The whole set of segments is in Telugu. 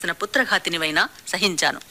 తన పుత్రఘాతినివైనా సహించాను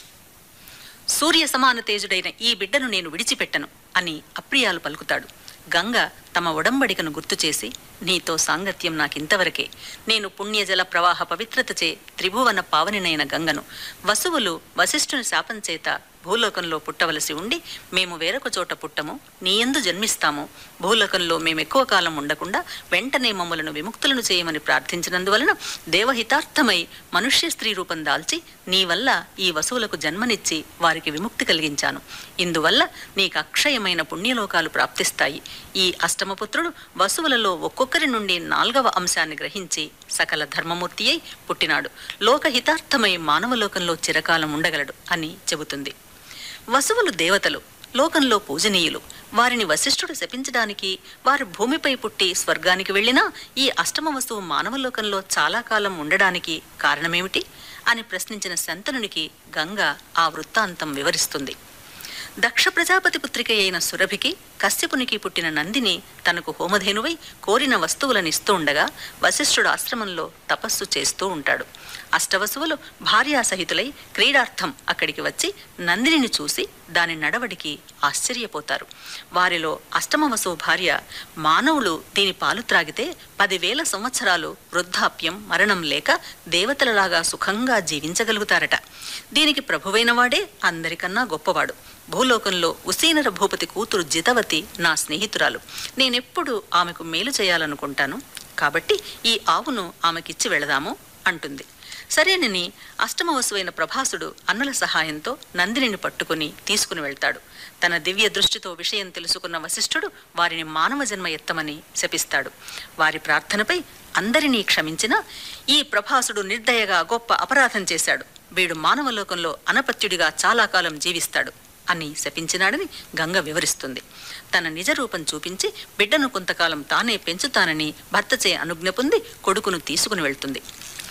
సూర్య సమాన తేజుడైన ఈ బిడ్డను నేను విడిచిపెట్టను అని అప్రియాలు పలుకుతాడు గంగ తమ ఒడంబడికను గుర్తు చేసి నీతో సాంగత్యం నాకింతవరకే నేను పుణ్యజల ప్రవాహ పవిత్రతచే త్రిభువన పావనినైన గంగను వసువులు వశిష్ఠుని శాపం చేత భూలోకంలో పుట్టవలసి ఉండి మేము వేరొక చోట పుట్టము నీయందు జన్మిస్తాము భూలోకంలో మేము ఎక్కువ కాలం ఉండకుండా వెంటనే మమ్మలను విముక్తులను చేయమని ప్రార్థించినందువలన దేవహితార్థమై మనుష్య స్త్రీ రూపం దాల్చి నీ వల్ల ఈ వసువులకు జన్మనిచ్చి వారికి విముక్తి కలిగించాను ఇందువల్ల నీకు అక్షయమైన పుణ్యలోకాలు ప్రాప్తిస్తాయి ఈ అష్టమపుత్రుడు వసువులలో ఒక్కొక్కరి నుండి నాల్గవ అంశాన్ని గ్రహించి సకల ధర్మమూర్తి అయి పుట్టినాడు లోకహితార్థమై మానవలోకంలో చిరకాలం ఉండగలడు అని చెబుతుంది వసువులు దేవతలు లోకంలో పూజనీయులు వారిని వశిష్ఠుడు శపించడానికి వారు భూమిపై పుట్టి స్వర్గానికి వెళ్ళినా ఈ అష్టమ వస్తువు మానవలోకంలో చాలా కాలం ఉండడానికి కారణమేమిటి అని ప్రశ్నించిన శంతనునికి గంగ ఆ వృత్తాంతం వివరిస్తుంది దక్ష ప్రజాపతి పుత్రిక అయిన సురభికి కశ్యపునికి పుట్టిన నందిని తనకు హోమధేనువై కోరిన వస్తువులను ఇస్తూ ఉండగా వశిష్ఠుడు ఆశ్రమంలో తపస్సు చేస్తూ ఉంటాడు అష్టవసువులు భార్యాసహితులై క్రీడార్థం అక్కడికి వచ్చి నందినిని చూసి దాని నడవడికి ఆశ్చర్యపోతారు వారిలో అష్టమ వసువు భార్య మానవులు దీని పాలు త్రాగితే పదివేల సంవత్సరాలు వృద్ధాప్యం మరణం లేక దేవతలలాగా సుఖంగా జీవించగలుగుతారట దీనికి ప్రభువైన వాడే అందరికన్నా గొప్పవాడు భూలోకంలో ఉసీనర భూపతి కూతురు జితవతి నా స్నేహితురాలు నేనెప్పుడు ఆమెకు మేలు చేయాలనుకుంటాను కాబట్టి ఈ ఆవును ఆమెకిచ్చి వెళదాము అంటుంది సరేనని అష్టమవసువైన ప్రభాసుడు అన్నల సహాయంతో నందినిని పట్టుకుని తీసుకుని వెళ్తాడు తన దివ్య దృష్టితో విషయం తెలుసుకున్న వశిష్ఠుడు వారిని మానవ జన్మ ఎత్తమని శపిస్తాడు వారి ప్రార్థనపై అందరినీ క్షమించిన ఈ ప్రభాసుడు నిర్దయగా గొప్ప అపరాధం చేశాడు వీడు మానవలోకంలో అనపత్యుడిగా చాలా కాలం జీవిస్తాడు అని శపించినాడని గంగ వివరిస్తుంది తన నిజ రూపం చూపించి బిడ్డను కొంతకాలం తానే పెంచుతానని భర్తచే అనుజ్ఞ పొంది కొడుకును తీసుకుని వెళ్తుంది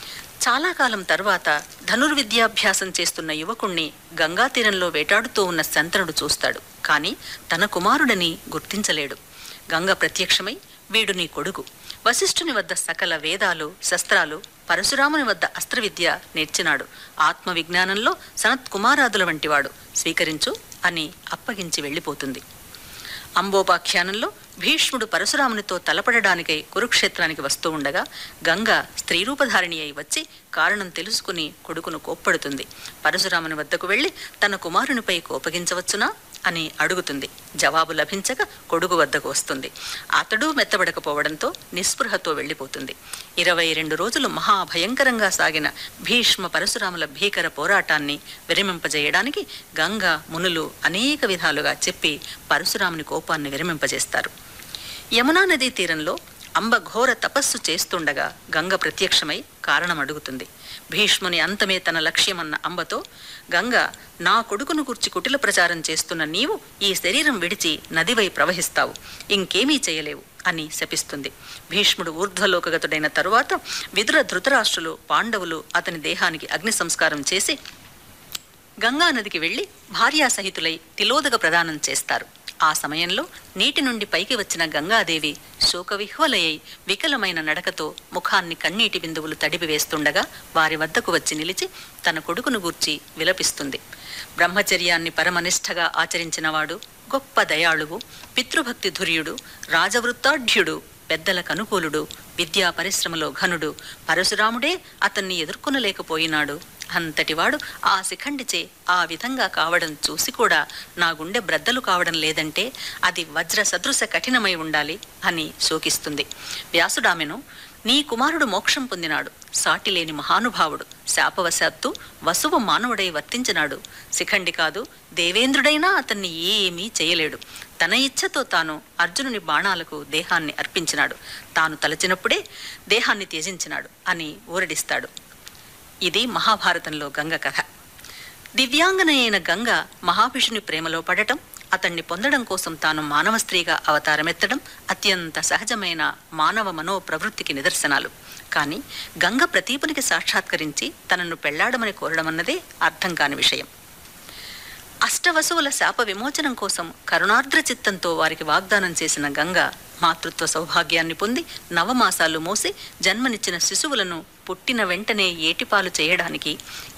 చాలా కాలం తర్వాత ధనుర్విద్యాభ్యాసం చేస్తున్న యువకుణ్ణి గంగా తీరంలో వేటాడుతూ ఉన్న శంతనుడు చూస్తాడు కానీ తన కుమారుడని గుర్తించలేడు గంగ ప్రత్యక్షమై వీడు నీ కొడుకు వశిష్ఠుని వద్ద సకల వేదాలు శస్త్రాలు పరశురాముని వద్ద అస్త్ర విద్య నేర్చినాడు ఆత్మ విజ్ఞానంలో సనత్ కుమారాదుల వంటివాడు స్వీకరించు అని అప్పగించి వెళ్ళిపోతుంది అంబోపాఖ్యానంలో భీష్ముడు పరశురామునితో తలపడడానికై కురుక్షేత్రానికి వస్తూ ఉండగా గంగ స్త్రీరూపధారిణి అయి వచ్చి కారణం తెలుసుకుని కొడుకును కోప్పడుతుంది పరశురాముని వద్దకు వెళ్ళి తన కుమారునిపై కోపగించవచ్చునా అని అడుగుతుంది జవాబు లభించక కొడుకు వద్దకు వస్తుంది అతడు మెత్తబడకపోవడంతో నిస్పృహతో వెళ్ళిపోతుంది ఇరవై రెండు రోజులు మహాభయంకరంగా సాగిన భీష్మ పరశురాముల భీకర పోరాటాన్ని విరమింపజేయడానికి గంగ మునులు అనేక విధాలుగా చెప్పి పరశురాముని కోపాన్ని విరమింపజేస్తారు యమునా నదీ తీరంలో అంబ ఘోర తపస్సు చేస్తుండగా గంగ ప్రత్యక్షమై కారణం అడుగుతుంది భీష్ముని అంతమే తన లక్ష్యమన్న అంబతో గంగ నా కొడుకును గుర్చి కుటిల ప్రచారం చేస్తున్న నీవు ఈ శరీరం విడిచి నదివై ప్రవహిస్తావు ఇంకేమీ చేయలేవు అని శపిస్తుంది భీష్ముడు ఊర్ధ్వలోకగతుడైన తరువాత విదుర ధృతరాష్ట్రులు పాండవులు అతని దేహానికి అగ్ని సంస్కారం చేసి గంగా నదికి వెళ్లి భార్యాసహితులై తిలోదక ప్రదానం చేస్తారు ఆ సమయంలో నీటి నుండి పైకి వచ్చిన గంగాదేవి శోకవిహ్వలయ్యి వికలమైన నడకతో ముఖాన్ని కన్నీటి బిందువులు తడిపి వేస్తుండగా వారి వద్దకు వచ్చి నిలిచి తన కొడుకును గూర్చి విలపిస్తుంది బ్రహ్మచర్యాన్ని పరమనిష్టగా ఆచరించినవాడు గొప్ప దయాళువు పితృభక్తి ధుర్యుడు రాజవృత్తాఢ్యుడు పెద్దలకు అనుకూలుడు విద్యా పరిశ్రమలో ఘనుడు పరశురాముడే అతన్ని ఎదుర్కొనలేకపోయినాడు అంతటివాడు ఆ శిఖండిచే ఆ విధంగా కావడం చూసి కూడా నా గుండె బ్రద్దలు కావడం లేదంటే అది వజ్ర సదృశ కఠినమై ఉండాలి అని శోకిస్తుంది వ్యాసుడామెను నీ కుమారుడు మోక్షం పొందినాడు సాటి లేని మహానుభావుడు శాపవశాత్తు వసువు మానవుడై వర్తించినాడు శిఖండి కాదు దేవేంద్రుడైనా అతన్ని ఏమీ చేయలేడు తన ఇచ్ఛతో తాను అర్జునుని బాణాలకు దేహాన్ని అర్పించినాడు తాను తలచినప్పుడే దేహాన్ని త్యజించినాడు అని ఊరడిస్తాడు ఇది మహాభారతంలో గంగ కథ దివ్యాంగన అయిన గంగ మహాభిషుని ప్రేమలో పడటం అతన్ని పొందడం కోసం తాను మానవ స్త్రీగా అవతారమెత్తడం అత్యంత సహజమైన మానవ మనో ప్రవృత్తికి నిదర్శనాలు కానీ గంగ ప్రతీపునికి సాక్షాత్కరించి తనను పెళ్లాడమని కోరడమన్నదే అర్థం కాని విషయం అష్టవసువుల శాప విమోచనం కోసం కరుణార్ద్ర చిత్తంతో వారికి వాగ్దానం చేసిన గంగ మాతృత్వ సౌభాగ్యాన్ని పొంది నవమాసాలు మోసి జన్మనిచ్చిన శిశువులను పుట్టిన వెంటనే ఏటిపాలు చేయడానికి